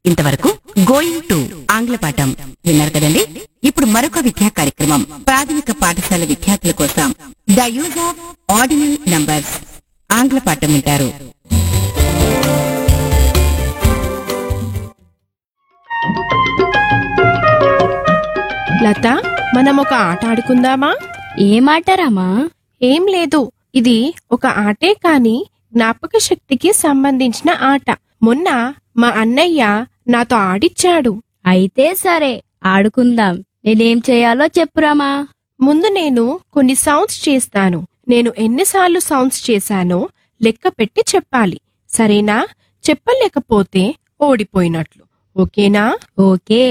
ఇంతవరకు going to ఆంగ్ల పాఠం విన్నారు కదండి ఇప్పుడు మరొక విద్యా కార్యక్రమం ప్రాథమిక పాఠశాల విద్యార్థుల కోసం the use of ordinal numbers ఆంగ్ల పాఠం వింటారు లత మనం ఒక ఆట ఆడుకుందామా ఏమాటరామా ఏం లేదు ఇది ఒక ఆటే కాని జ్ఞాపక శక్తికి సంబంధించిన ఆట మొన్న మా అన్నయ్య నాతో ఆడిచ్చాడు అయితే సరే ఆడుకుందాం నేనేం చేయాలో చెప్పురామా ముందు నేను కొన్ని సౌండ్స్ చేస్తాను నేను ఎన్నిసార్లు సౌండ్స్ చేశానో లెక్క పెట్టి చెప్పాలి సరేనా చెప్పలేకపోతే ఓడిపోయినట్లు ఓకేనా ఓకే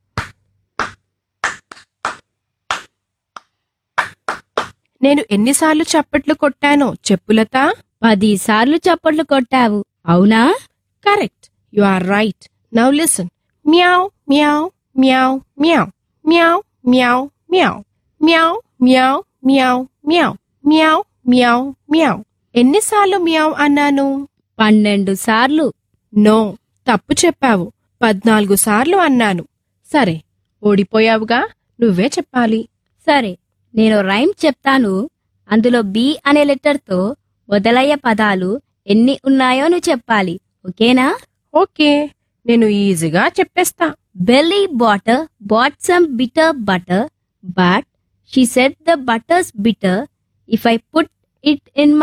నేను ఎన్నిసార్లు చప్పట్లు కొట్టానో చెప్పులత పది సార్లు చప్పట్లు కొట్టావు అవునా correct you are right now listen meow meow meow meow meow meow meow meow meow meow meow meow meow మ్యావ్ ఎన్నిసార్లు మ్యావ్ అన్నాను పన్నెండు సార్లు నో తప్పు చెప్పావు పద్నాలుగు సార్లు అన్నాను సరే ఓడిపోయావుగా నువ్వే చెప్పాలి సరే నేను రైమ్ చెప్తాను అందులో బి అనే లెటర్తో మొదలయ్యే పదాలు ఎన్ని ఉన్నాయో నువ్వు చెప్పాలి ఓకేనా ఓకే నేను ఈజీగా చెప్పేస్తా Betty Botter bought some bitter butter but she said the butter's bitter if I put it in